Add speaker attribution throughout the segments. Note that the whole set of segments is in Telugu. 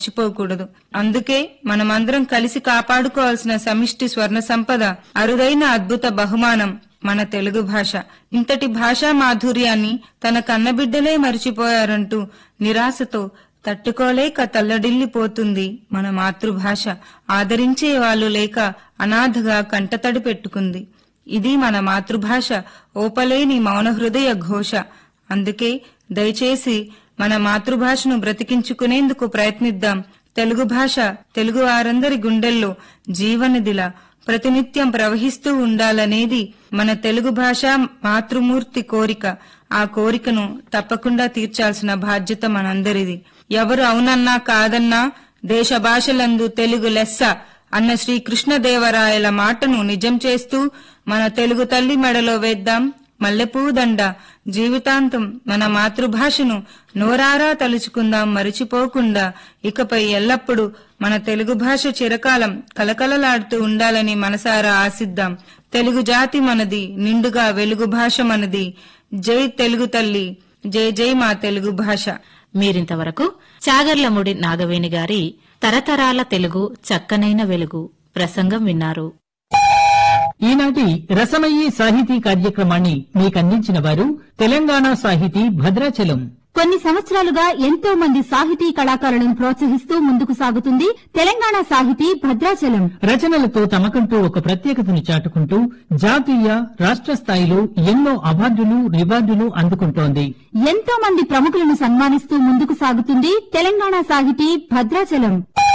Speaker 1: మర్చిపోకూడదు అందుకే మనమందరం కలిసి కాపాడుకోవాల్సిన సమిష్టి స్వర్ణ సంపద అరుదైన అద్భుత బహుమానం మన తెలుగు భాష ఇంతటి భాషా మాధుర్యాన్ని తన కన్నబిడ్డలే మరిచిపోయారంటూ నిరాశతో తట్టుకోలేక తల్లడిల్లిపోతుంది మన మాతృభాష ఆదరించే వాళ్ళు లేక అనాథగా కంటతడి పెట్టుకుంది ఇది మన మాతృభాష ఓపలేని మౌన హృదయ ఘోష అందుకే దయచేసి మన మాతృభాషను బ్రతికించుకునేందుకు ప్రయత్నిద్దాం తెలుగు భాష తెలుగు వారందరి గుండెల్లో జీవనదిలా ప్రతినిత్యం ప్రవహిస్తూ ఉండాలనేది మన తెలుగు భాష మాతృమూర్తి కోరిక ఆ కోరికను తప్పకుండా తీర్చాల్సిన బాధ్యత మనందరిది ఎవరు అవునన్నా కాదన్నా దేశ భాషలందు తెలుగు లెస్స అన్న శ్రీ కృష్ణదేవరాయల మాటను నిజం చేస్తూ మన తెలుగు తల్లి మెడలో వేద్దాం మల్లెపూదండ జీవితాంతం మన మాతృభాషను నోరారా తలుచుకుందాం మరిచిపోకుండా ఇకపై ఎల్లప్పుడూ మన తెలుగు భాష చిరకాలం కలకలలాడుతూ ఉండాలని మనసారా ఆశిద్దాం తెలుగు జాతి మనది నిండుగా వెలుగు భాష మనది జై తెలుగు తల్లి జై జై మా తెలుగు భాష
Speaker 2: మీరింతవరకు చాగర్లముడి నాగవేణి గారి తరతరాల తెలుగు చక్కనైన వెలుగు ప్రసంగం విన్నారు
Speaker 3: ఈనాటి రసమయీ సాహితీ కార్యక్రమాన్ని మీకందించిన వారు తెలంగాణ సాహితీ భద్రాచలం
Speaker 4: కొన్ని సంవత్సరాలుగా ఎంతో మంది సాహితీ కళాకారులను ప్రోత్సహిస్తూ ముందుకు సాగుతుంది తెలంగాణ సాహితీ భద్రాచలం
Speaker 3: రచనలతో తమకంటూ ఒక ప్రత్యేకతను చాటుకుంటూ జాతీయ రాష్ట్ర స్థాయిలో ఎన్నో అవార్డులు రివార్డులు అందుకుంటోంది
Speaker 4: ఎంతో మంది ప్రముఖులను సన్మానిస్తూ ముందుకు సాగుతుంది తెలంగాణ సాహితీ భద్రాచలం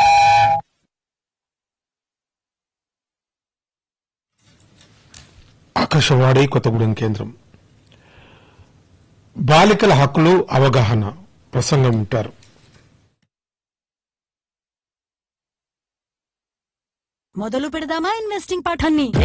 Speaker 5: ఆకాశవాణి కొత్తగూడెం కేంద్రం బాలికల హక్కులు అవగాహన ప్రసంగం వింటారు
Speaker 6: మొదలు పెడదామా ఇన్వెస్టింగ్ పాఠాన్ని